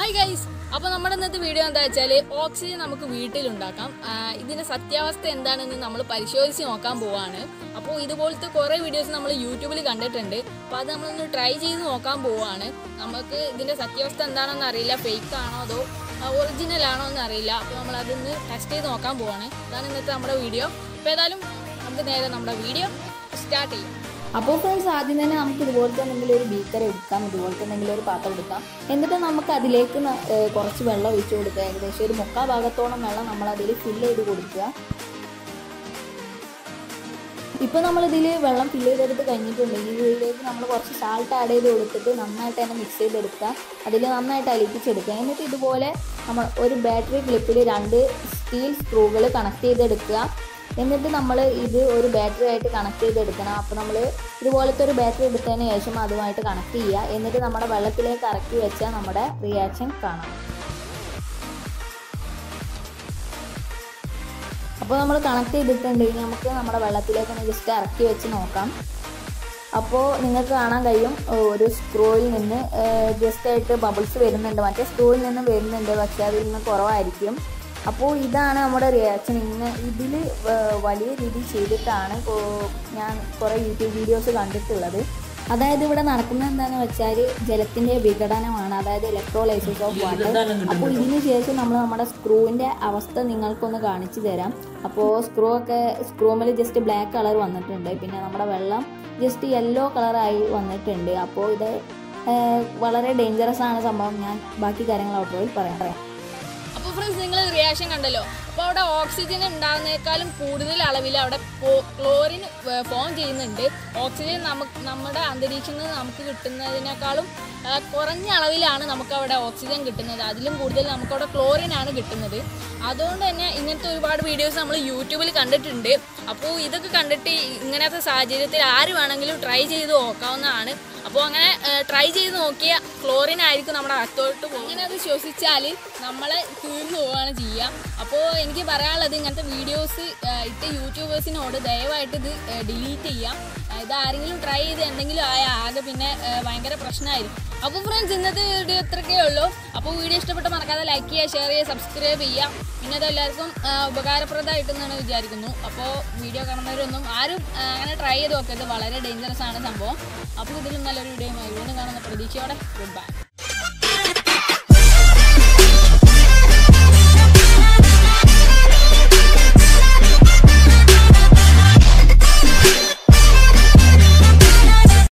hi guys അപ്പോൾ നമ്മുടെ ഇന്നത്തെ വീഡിയോ എന്താ വെച്ചാൽ ഓക്സിജൻ നമുക്ക് വീട്ടിലുണ്ടാക്കാം ആ, ഇതിന്റെ സത്യാവസ്ഥ എന്താണെന്ന് നമ്മൾ പരിശോധിച്ച് നോക്കാൻ പോവാണ് അപ്പോൾ ഇതുപോലത്തെ കുറേ വീഡിയോസ് നമ്മൾ യൂട്യൂബിൽ കണ്ടിട്ടുണ്ട് അപ്പോൾ അത് നമ്മളൊന്ന് ട്രൈ ചെയ്ത് നോക്കാൻ പോവാണ് നമുക്ക് ഇതിന്റെ സത്യാവസ്ഥ എന്താണെന്ന് അറിയില്ല ഫേക്ക് ആണോ അതോ ഒറിജിനൽ ആണോ എന്ന് അറിയില്ല അപ്പോൾ നമ്മൾ അതൊന്ന് ടെസ്റ്റ് ചെയ്ത് നോക്കാൻ പോവാണ് അതാണ് ഇന്നത്തെ നമ്മുടെ വീഡിയോ അപ്പോൾ ഏതായാലും നമുക്ക് നേരെ നമ്മുടെ വീഡിയോ സ്റ്റാർട്ട് ചെയ്യാം അപ്പോൾ ഫ്രണ്ട്സ് ആദ്യം തന്നെ നമുക്ക് ഇതുപോലത്തെ എന്തെങ്കിലും ഒരു ബീക്കർ എടുക്കാം ഇതുപോലത്തെ എന്തെങ്കിലും ഒരു പാത്രം എടുക്കാം എന്നിട്ട് നമുക്ക് അതിലേക്ക് ന- ഏഹ് കുറച്ച് വെള്ളം ഒഴിച്ചു കൊടുക്കുക ഏകദേശം ഒരു മുക്കാൽ ഭാഗത്തോളം വെള്ളം നമ്മൾ അതിൽ ഫില്ല് ചെയ്ത് കൊടുക്കുക ഇപ്പോൾ നമ്മളിതിൽ വെള്ളം ഫില്ല് ചെയ്തെടുത്ത് കഴിഞ്ഞിട്ടുണ്ടെങ്കിൽ ഇതിലേക്ക് നമ്മൾ കുറച്ച് സാൾട്ട് ആഡ് ചെയ്ത് കൊടുത്തിട്ട് നന്നായിട്ട് തന്നെ മിക്സ് ചെയ്തെടുക്കുക അതിൽ നന്നായിട്ട് അലിപ്പിച്ചെടുക്കുക എന്നിട്ട് ഇതുപോലെ നമ്മൾ ഒരു ബാറ്ററി ക്ലിപ്പിൽ രണ്ട് സ്റ്റീൽ സ്ക്രൂകൾ കണക്ട് ചെയ്തെടുക്കുക എന്നിട്ട് നമ്മൾ ഇത് ഒരു ബാറ്ററി ആയിട്ട് കണക്ട് ചെയ്തെടുക്കണം അപ്പോൾ നമ്മൾ ഇതുപോലത്തെ ഒരു ബാറ്ററി എടുത്തതിന് ശേഷം അതുമായിട്ട് കണക്ട് ചെയ്യുക എന്നിട്ട് നമ്മുടെ വെള്ളത്തിലേക്ക് ഇറക്കി വെച്ചാൽ നമ്മുടെ റിയാക്ഷൻ കാണാം അപ്പോൾ നമ്മൾ കണക്ട് ചെയ്തിട്ടുണ്ടെങ്കിൽ നമുക്ക് നമ്മുടെ വെള്ളത്തിലേക്ക് ഒന്ന് ജസ്റ്റ് ഇറക്കി വെച്ച് നോക്കാം അപ്പോൾ നിങ്ങൾക്ക് കാണാൻ കഴിയും ഏഹ് ഒരു സ്ക്രൂവിൽ നിന്ന് ജസ്റ്റ് ആയിട്ട് ബബിൾസ് വരുന്നുണ്ട് മറ്റേ സ്ക്രൂവിൽ നിന്ന് വരുന്നുണ്ട് പക്ഷേ അതിൽ നിന്ന് കുറവായിരിക്കും അപ്പോൾ ഇതാണ് നമ്മുടെ റിയാക്ഷൻ ഇങ്ങനെ ഇതിൽ വലിയ രീതിയിൽ ചെയ്തിട്ടാണ് കോ- ഞാൻ കുറേ യൂട്യൂബ് വീഡിയോസ് കണ്ടിട്ടുള്ളത് അതായത് ഇവിടെ നടക്കുന്നത് എന്താണെന്ന് വെച്ചാൽ ജലത്തിൻ്റെ വിഘടനമാണ് അതായത് ഇലക്ട്രോലൈസിസ് ഓഫ് വാട്ടർ അപ്പോൾ ഇതിന് ശേഷം നമ്മൾ നമ്മുടെ സ്ക്രൂവിൻ്റെ അവസ്ഥ നിങ്ങൾക്കൊന്ന് കാണിച്ചു തരാം അപ്പോൾ സ്ക്രൂ ഒക്കെ സ്ക്രൂമിൽ ജസ്റ്റ് ബ്ലാക്ക് കളർ വന്നിട്ടുണ്ട് പിന്നെ നമ്മുടെ വെള്ളം ജസ്റ്റ് യെല്ലോ കളറായി വന്നിട്ടുണ്ട് അപ്പോൾ ഇത് ഏഹ്, വളരെ ഡേഞ്ചറസ് ആണ് സംഭവം ഞാൻ ബാക്കി കാര്യങ്ങൾ ഔട്ടോയിൽ പറയാം പറയാം അപ്പോൾ ഫ്രണ്ട്സ് നിങ്ങൾ റിയാക്ഷൻ കണ്ടല്ലോ അപ്പോൾ അവിടെ ഓക്സിജൻ ഉണ്ടാകുന്നതിനേക്കാളും കൂടുതൽ അളവിൽ അവിടെ ക്ലോറിൻ ഫോം ചെയ്യുന്നുണ്ട് ഓക്സിജൻ നമുക്ക് നമ്മുടെ അന്തരീക്ഷത്തിൽ നിന്ന് നമുക്ക് കിട്ടുന്നതിനേക്കാളും ആ, കുറഞ്ഞ അളവിലാണ് നമുക്ക് അവിടെ ഓക്സിജൻ കിട്ടുന്നത് അതിലും കൂടുതൽ നമുക്ക് അവിടെ ക്ലോറിൻ ആണ് കിട്ടുന്നത് അതുകൊണ്ട് തന്നെ ഇങ്ങനത്തെ ഒരുപാട് വീഡിയോസ് നമ്മൾ യൂട്യൂബിൽ കണ്ടിട്ടുണ്ട് അപ്പോൾ ഇതൊക്കെ കണ്ടിട്ട് ഇങ്ങനത്തെ സാഹചര്യത്തിൽ ആര് വേണമെങ്കിലും ട്രൈ ചെയ്ത് നോക്കാവുന്നതാണ് അപ്പോൾ അങ്ങനെ ട്രൈ ചെയ്ത് നോക്കിയ ക്ലോറിൻ ആയിരിക്കും നമ്മുടെ അകത്തോട്ട് പോകും അങ്ങനെ അത് ശ്വസിച്ചാൽ നമ്മളെ തീർന്നു പോവുകയാണ് ചെയ്യുക അപ്പോൾ എനിക്ക് പറയാനുള്ളത് ഇങ്ങനത്തെ വീഡിയോസ് ഇട്ട യൂട്യൂബേഴ്സിനോട് ദയവായിട്ട് ഇത് ഡിലീറ്റ് ചെയ്യാം ആ, ഇത് ആരെങ്കിലും ട്രൈ ചെയ്ത് എന്തെങ്കിലും ആയ ആകെ പിന്നെ ആ, ഭയങ്കര പ്രശ്നമായിരിക്കും അപ്പോൾ ഫ്രണ്ട്സ് ഇന്നത്തെ വീഡിയോ ഇത്രയൊക്കെ ഉള്ളൂ അപ്പോൾ വീഡിയോ ഇഷ്ടപ്പെട്ട മറക്കാതെ ലൈക്ക് ചെയ്യുക ഷെയർ ചെയ്യുക സബ്സ്ക്രൈബ് ചെയ്യുക പിന്നെ അത് എല്ലാവർക്കും ആ, ഉപകാരപ്രദമായിട്ടെന്നാണ് വിചാരിക്കുന്നു അപ്പോൾ വീഡിയോ കാണുന്നവരൊന്നും ആരും ആ, അങ്ങനെ ട്രൈ ചെയ്ത് നോക്കരുത് വളരെ ഡേഞ്ചറസ് ആണ് സംഭവം അപ്പോൾ ഇതിലും നല്ലൊരു വീഡിയോ വീണ്ടും കാണുന്ന പ്രതീക്ഷയോടെ ഗുഡ് ബൈ